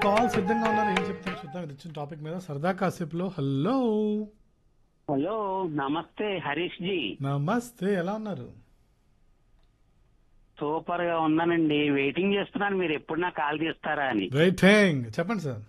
Call సిద్ధంగా ఉన్నారు ఏం చెప్తాను చూద్దాం ఇది ఇచ్చిన టాపిక్ మీద సరదా కాసేపులో హలో హలో నమస్తే హరీష్ జీ నమస్తే ఎలా ఉన్నారు సూపర్ గా ఉన్నానండి వెయిటింగ్ చేస్తున్నాను మీరు ఎప్పుడు నాకు కాల్ చేస్తారా అని వెయిటింగ్ చెప్పండి సార్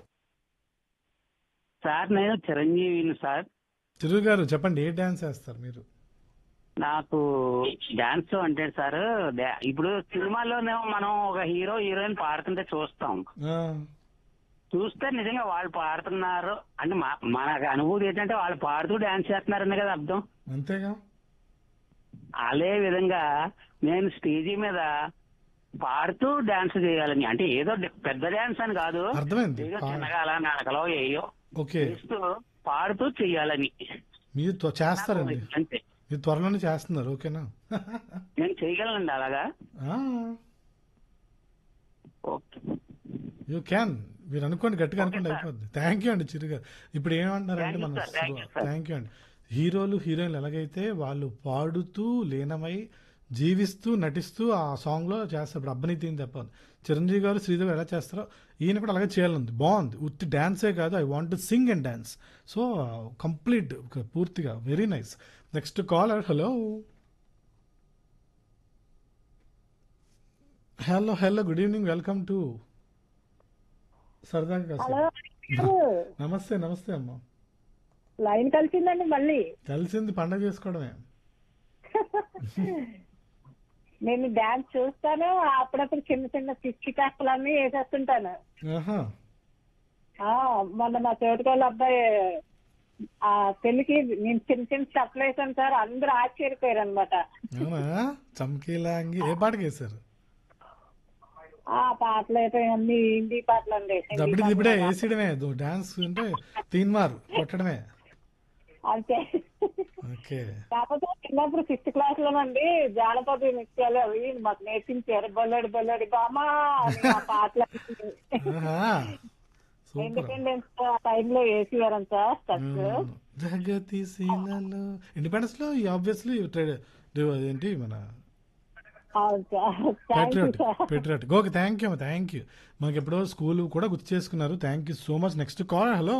సార్ నేను చిరంజీవిని సార్ చిరు గారు చెప్పండి ఏ డాన్స్ వేస్తారు మీరు నాకు డాన్స్ అంటే సార్ డా- ఇప్పుడు సినిమాలోనేమో మనం ఒక హీరో హీరోయిన్ పాడుతుంటే చూస్తాం ఆ, చూస్తే నిజంగా వాళ్ళు పాడుతున్నారు అంటే మా- మనకు అనుభూతి ఏంటంటే వాళ్ళు పాడుతూ డాన్స్ చేస్తున్నారని కదా అర్థం అంతేగా అదే విధంగా నేను స్టేజీ మీద పాడుతూ డాన్స్ చేయాలని అంటే ఏదో డి- పెద్ద డాన్స్ అని కాదు అర్థమైంది ఏదో పా- చిన్నగా అలా నడకలో ఏయో ఓకే చేస్తూ పాడుతూ చెయ్యాలని మీరు త్వ- చేస్తారండి అంతే మీరు త్వరలోనే చేస్తున్నారు ఓకేనా నేను చేయగలనండి అలాగా ఓకే యూ క్యాన్ మీరు అనుకోండి గట్టిగా అనుకోండి అయిపోద్ది థ్యాంక్ యూ అండి చిరు గారు ఇప్పుడు ఏమంటారంటే Thank you, మన sir. Thank you, sir. Thank you అండి హీరోలు హీరోయిన్లు ఎలాగైతే వాళ్ళు పాడుతూ లీనమై జీవిస్తూ నటిస్తూ ఆ సాంగ్ లో చేస్తారు ఇప్పుడు అబ్బని తీని తప్ప చిరంజీవి గారు శ్రీదేవి ఎలా చేస్తారో ఈయన కూడా అలాగే చేయాలంది బాగుంది ఉత్తి డాన్సే కాదు I want sing and dance so complete పూర్తిగా very nice next caller hello hello hello good evening welcome to సరదాగా హలో కాసేపు. నమస్తే నమస్తే అమ్మా లైన్ కలిసిందండి మళ్ళీ కలిసింది పండగ చేసుకోవడమే నేను డాన్స్ చూస్తాను అప్పుడప్పుడు చిన్న చిన్న పిచ్చి కాకులన్నీ వేసేస్తుంటాను ఆహా ఆ, మొన్న మా తోటికోళ్ళ అబ్బాయి ఆ పెళ్లికి నేను చిన్న చిన్న స్టెప్లు వేసాను సార్ అందరూ ఆశ్చర్యపోయారు అనమాట అవునా చమ్కీలా అంగి ఏ పాటకి వేశారు ఆ పాటలు అయితే అన్ని హిందీ పాటలు అండి హిందీ దబ్బడి పాటలు. దిబ్బడే వేసేయడమే డాన్స్ అంటే తీన్మార్ కొట్టడమే అంతే ఓకే కాకపోతే చిన్నప్పుడు ఫిఫ్త్ క్లాస్ లోనండి జానపద నృత్యాలు అవి మాకు నేర్పించారు బొల్లడి బొల్లడి బామా అని ఆ పాటలు ఆహా సూపర్ ఇండిపెండెన్స్ ఆ టైంలో వేసేవారం సార్ స్టెప్స్ జగతి శీలలో ఇండిపెండెన్స్ లో ఆబ్వియస్లీ ఏంటి మన అవును sir thank you patriot sir patriot okay thank you thank you మనకి ఎప్పుడో స్కూల్ కూడా గుర్తు చేసుకున్నారు thank you so much next call hello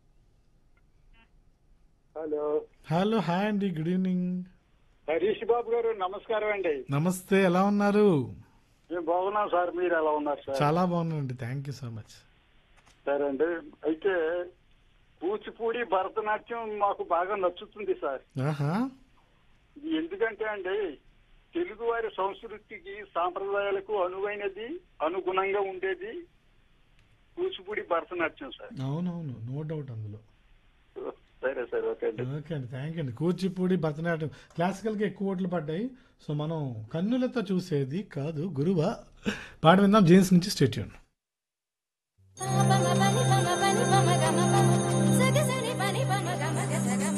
hello hello hi అండి గుడ్ ఈవినింగ్ హరీష్ బాబు గారు నమస్కారం అండి నమస్తే ఎలా ఉన్నారు మేము బాగున్నాం సార్ మీరు ఎలా ఉన్నారు సార్ చాలా బాగున్నానండి థ్యాంక్ యూ సో మచ్ సరే అండి అయితే కూచిపూడి భరతనాట్యం మాకు బాగా నచ్చుతుంది సార్ ఆహా ఇది ఎందుకంటే అండి తెలుగువారి సంస్కృతికి సాంప్రదాయాలకు అనువైనది అనుగుణంగా ఉండేది కూచిపూడి భరతనాట్యం సార్ అవునవును నో డౌట్ అందులో సరే సార్ ఓకే అండి ఓకే అండి థ్యాంక్ యూ అండి కూచిపూడి భరతనాట్యం క్లాసికల్కి ఎక్కువ ఓట్లు పడ్డాయి సో మనం కన్నులతో చూసేది కాదు గురువా పాట విందాం జీన్స్ నుంచి స్టేట్యూన్